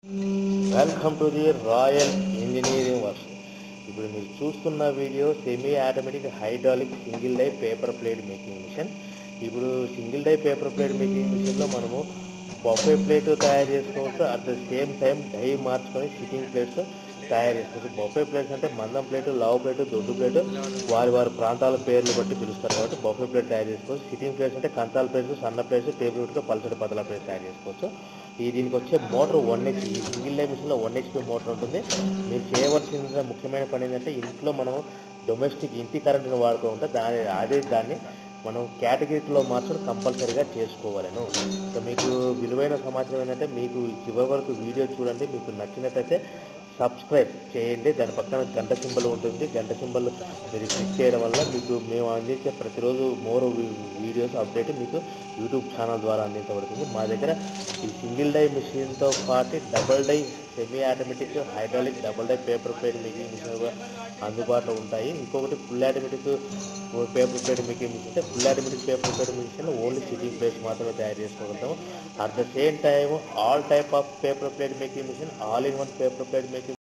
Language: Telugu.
welcome to the royal engineering works ఇప్పుడు మీరు చూస్తున్న video semi automatic hydraulic single die paper plate making machine ఇప్పుడు single die paper plate making మిషన్లో మనము బొఫే ప్లేట్ తయారు చేసుకోవచ్చు at the same time die మార్చుకొని సిట్టింగ్ ప్లేట్స్ తయారు చేసుకోవచ్చు బొఫే ప్లేట్స్ అంటే మందం ప్లేట్ లావు ప్లేట్ దొడ్డు ప్లేట్ వారి వారి ప్రాంతాల పేర్లు బట్టి పిలుస్తారు కాబట్టి బొఫే ప్లేట్ తయారు చేసుకోవచ్చు సిట్టింగ్ ప్లేట్స్ అంటే కంచాల ప్లేట్స్ సన్న ప్లేట్స్ టేబుల్ ప్లేట్ పల్సటి పతల ప్లేట్ తయారు చేసుకోవచ్చు ఈ దీనికి వచ్చే మోటార్ వన్ హెచ్పి ఈ సింగిల్ లైన్ మిషన్లో వన్ హెచ్పి మోటార్ ఉంటుంది మీరు చేయవలసిన ముఖ్యమైన పని ఏంటంటే ఇంట్లో మనం డొమెస్టిక్ ఇంటి కరెంట్ని వాడుతూ ఉంటే దాని అదే దాన్ని మనం కేటగిరీలో మార్చడం కంపల్సరీగా చేసుకోవాలను సో మీకు విలువైన సమాచారం ఏంటంటే మీకు చివరి వరకు వీడియో చూడండి మీకు నచ్చినట్టయితే సబ్స్క్రైబ్ చేయండి దాని పక్కన గంట సింబల్ ఉంటుంది గంట సింబల్ మీరు క్లిక్ చేయడం వల్ల మీకు మేము అందించే ప్రతిరోజు మోర్ వీడియోస్ అప్డేట్ మీకు యూట్యూబ్ ఛానల్ ద్వారా అందించబడుతుంది మా దగ్గర ఈ సింగిల్ డై మిషన్తో పాటు double die semi automatic hydraulic double die paper plate making machine కూడా అందుబాటులో ఉంటాయి ఇంకొకటి full automatic paper plate making machine అంటే full automatic paper plate machine only sitting plates మాత్రమే తయారు చేసుకోగలుగుతాము at the same time all type of paper plate making machine all in one paper plate making